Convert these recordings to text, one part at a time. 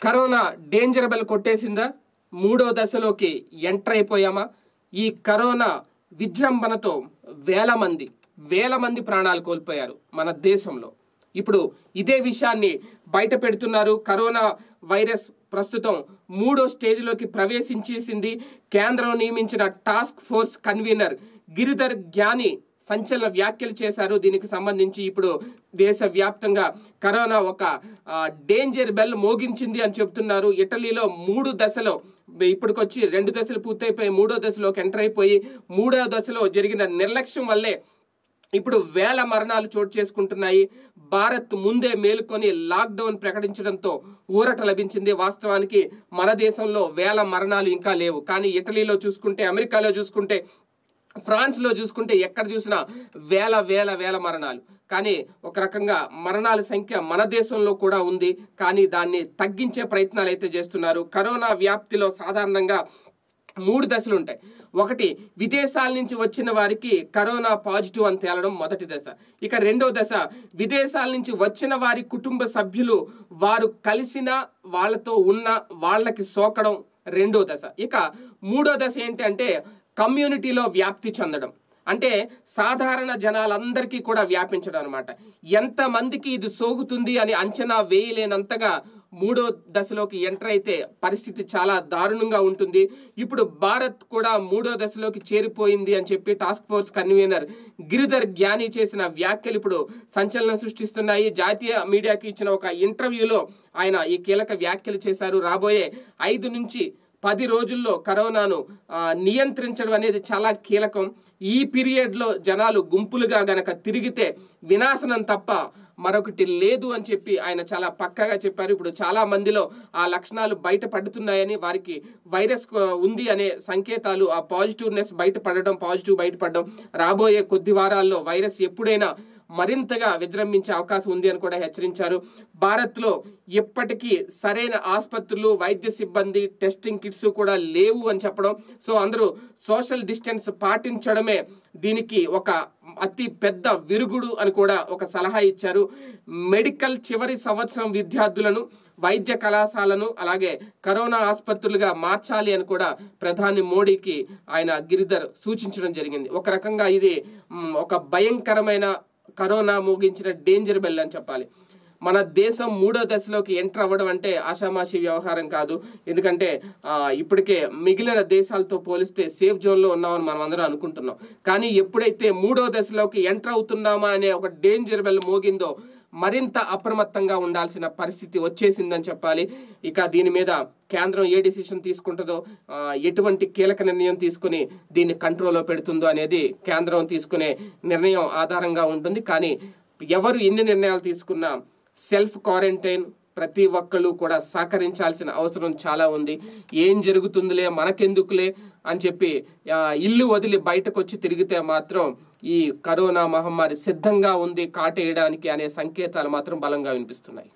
corona danger bell కొట్టేసిందా మూడో దశలోకి enter అయిపోయామా ఈ corona విజృంభణతో వేల మంది వేల మంది ప్రాణాలు కోల్పోయారు మన దేశంలో ఇప్పుడు ఇదే విషయాన్ని బయట పెడుతున్నారు కరోనా వైరస్ ప్రస్తుతం మూడో స్టేజ్లోకి ప్రవేశించేసింది కేంద్రం నియమించిన టాస్క్ ఫోర్స్ కన్వీనర్ గిరిధర్ జ్ఞాని సంచలన వ్యాఖ్యలు చేశారు దీనికి సంబంధించి ఇప్పుడు దేశవ్యాప్తంగా కరోనా ఒక ఆ, డేంజర్ బెల్ మోగించింది అని చెప్తున్నారు ఇటలీలో మూడు దశలో ఇప్పటికొచ్చి రెండు దశలు పూర్తయిపోయి మూడో దశలోకి ఎంటర్ అయిపోయి మూడో దశలో జరిగిన నిర్లక్ష్యం వల్లే ఇప్పుడు వేల మరణాలు చోటు చేసుకుంటున్నాయి భారత్ ముందే మేలుకొని లాక్డౌన్ ప్రకటించడంతో ఊరట లభించింది వాస్తవానికి మన దేశంలో వేల మరణాలు ఇంకా లేవు కానీ ఇటలీలో చూసుకుంటే అమెరికాలో చూసుకుంటే ఫ్రాన్స్లో చూసుకుంటే ఎక్కడ చూసినా వేల వేల వేల మరణాలు కానీ ఒక రకంగా మరణాల సంఖ్య మన దేశంలో కూడా ఉంది కానీ దాన్ని తగ్గించే ప్రయత్నాలు అయితే చేస్తున్నారు కరోనా వ్యాప్తిలో సాధారణంగా మూడు దశలు ఉంటాయి ఒకటి విదేశాల నుంచి వచ్చిన వారికి కరోనా పాజిటివ్ అని తేలడం మొదటి దశ ఇక రెండో దశ విదేశాల నుంచి వచ్చిన వారి కుటుంబ సభ్యులు వారు కలిసిన వాళ్ళతో ఉన్న వాళ్ళకి సోకడం రెండో దశ ఇక మూడో దశ ఏంటి అంటే కమ్యూనిటీలో వ్యాప్తి చెందడం అంటే సాధారణ జనాలందరికీ కూడా వ్యాపించడం అనమాట ఎంతమందికి ఇది సోకుతుంది అని అంచనా వేయలేనంతగా మూడో దశలోకి ఎంటర్ అయితే పరిస్థితి చాలా దారుణంగా ఉంటుంది ఇప్పుడు భారత్ కూడా మూడో దశలోకి చేరిపోయింది అని చెప్పి టాస్క్ ఫోర్స్ కన్వీనర్ గిరిధర్ జ్ఞాని చేసిన వ్యాఖ్యలు ఇప్పుడు సంచలనం సృష్టిస్తున్నాయి జాతీయ మీడియాకి ఇచ్చిన ఒక ఇంటర్వ్యూలో ఆయన ఈ కీలక వ్యాఖ్యలు చేశారు రాబోయే ఐదు నుంచి పది రోజుల్లో కరోనాను ఆ, నియంత్రించడం అనేది చాలా కీలకం ఈ పీరియడ్లో జనాలు గుంపులుగా గనక తిరిగితే వినాశనం తప్ప మరొకటి లేదు అని చెప్పి ఆయన చాలా పక్కగా చెప్పారు ఇప్పుడు చాలా మందిలో ఆ లక్షణాలు బయట పడుతున్నాయని వారికి వైరస్ కు- ఉంది అనే సంకేతాలు ఆ పాజిటివ్నెస్ బయటపడడం పాజిటివ్ బయటపడడం రాబోయే కొద్ది వారాల్లో వైరస్ ఎప్పుడైనా మరింతగా విజృంభించే అవకాశం ఉంది అని కూడా హెచ్చరించారు భారత్లో ఇప్పటికీ సరైన ఆసుపత్రులు వైద్య సిబ్బంది టెస్టింగ్ కిట్స్ కూడా లేవు అని చెప్పడం సో అందరూ సోషల్ డిస్టెన్స్ పాటించడమే దీనికి ఒక అతి పెద్ద విరుగుడు అని కూడా ఒక సలహా ఇచ్చారు మెడికల్ చివరి సంవత్సరం విద్యార్థులను వైద్య కళాశాలను అలాగే కరోనా ఆసుపత్రులుగా మార్చాలి అని కూడా ప్రధాని మోడీకి ఆయన గిరిధర్ సూచించడం జరిగింది ఒక రకంగా ఇది మ్, ఒక భయంకరమైన కరోనా మోగించిన డేంజర్ బెల్ అని చెప్పాలి మన దేశం మూడో దశలోకి ఎంటర్ అవ్వడం అంటే ఆషామాషి వ్యవహారం కాదు ఎందుకంటే ఆ, ఇప్పటికే మిగిలిన దేశాలతో పోలిస్తే సేఫ్ జోన్లో ఉన్నామని మనం అందరం అనుకుంటున్నాం కానీ ఎప్పుడైతే మూడో దశలోకి ఎంటర్ అవుతున్నామా అనే ఒక డేంజర్ బెల్ మోగిందో మరింత అప్రమత్తంగా ఉండాల్సిన పరిస్థితి వచ్చేసిందని చెప్పాలి ఇక దీని మీద కేంద్రం ఏ డిసిషన్ తీసుకుంటుందో ఆ, ఎటువంటి కీలక నిర్ణయం తీసుకుని దీన్ని కంట్రోల్లో పెడుతుందో అనేది కేంద్రం తీసుకునే నిర్ణయం ఆధారంగా ఉంటుంది కానీ ఎవరు ఎన్ని నిర్ణయాలు తీసుకున్నా సెల్ఫ్ క్వారంటైన్ ప్రతి ఒక్కళ్ళు కూడా సహకరించాల్సిన అవసరం చాలా ఉంది ఏం జరుగుతుందిలే మనకెందుకులే అని చెప్పి ఆ, ఇల్లు వదిలి బయటకు వచ్చి తిరిగితే మాత్రం ఈ కరోనా మహమ్మారి సిద్ధంగా ఉంది కాటేయడానికి అనే సంకేతాలు మాత్రం బలంగా వినిపిస్తున్నాయి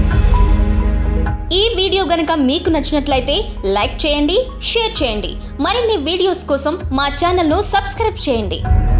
ఈ వీడియో గనక మీకు నచ్చినట్లయితే లైక్ చేయండి షేర్ చేయండి మరిన్ని వీడియోస్ కోసం మా ఛానల్ను సబ్స్క్రైబ్ చేయండి